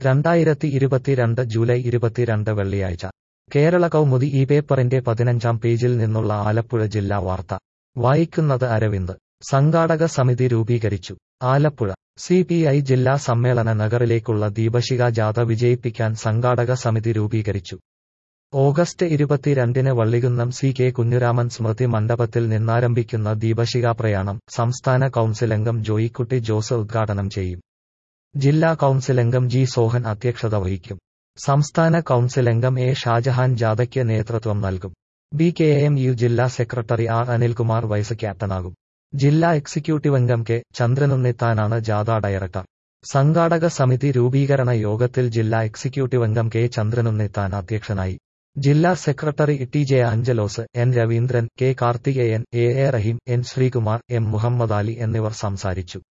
രണ്ടായിരത്തി ഇരുപത്തിരണ്ട് ജൂലൈ ഇരുപത്തിരണ്ട് വെള്ളിയാഴ്ച കേരള കൗമുദി ഈ പേപ്പറിന്റെ പതിനഞ്ചാം പേജിൽ നിന്നുള്ള ആലപ്പുഴ ജില്ലാ വാർത്ത വായിക്കുന്നത് അരവിന്ദ് സംഘാടക സമിതി രൂപീകരിച്ചു ആലപ്പുഴ സി പി ഐ ജില്ലാ സമ്മേളന നഗറിലേക്കുള്ള ദീപശിഖ ജാഥ വിജയിപ്പിക്കാൻ സംഘാടക സമിതി രൂപീകരിച്ചു ഓഗസ്റ്റ് ഇരുപത്തിരണ്ടിന് വള്ളികുന്നം സി കെ കുഞ്ഞുരാമൻ സ്മൃതി മണ്ഡപത്തിൽ നിന്നാരംഭിക്കുന്ന ദീപശിഖ പ്രയാണം സംസ്ഥാന കൗൺസിലംഗം ജോയിക്കുട്ടി ജോസ് ഉദ്ഘാടനം ചെയ്യും ജില്ലാ കൗൺസിലംഗം ജി സോഹൻ അധ്യക്ഷത വഹിക്കും സംസ്ഥാന കൗൺസിലംഗം എ ഷാജഹാൻ ജാഥയ്ക്ക് നേതൃത്വം നൽകും ബി കെ എം യു ജില്ലാ സെക്രട്ടറി ആർ അനിൽകുമാർ വൈസ് ക്യാപ്റ്റനാകും ജില്ലാ എക്സിക്യൂട്ടീവ് അംഗം കെ ചന്ദ്രനുണ്ണിത്താനാണ് ജാഥ ഡയറക്ടർ സംഘാടക സമിതി രൂപീകരണ യോഗത്തിൽ ജില്ലാ എക്സിക്യൂട്ടീവ് അംഗം കെ ചന്ദ്രനുണ്ണിത്താൻ അധ്യക്ഷനായി ജില്ലാ secretary T J Anjalose N Raveendran K Karthikeyan A A Rahim N Sreekumar M Muhammad Ali എന്നിവർ സംസാരിച്ചു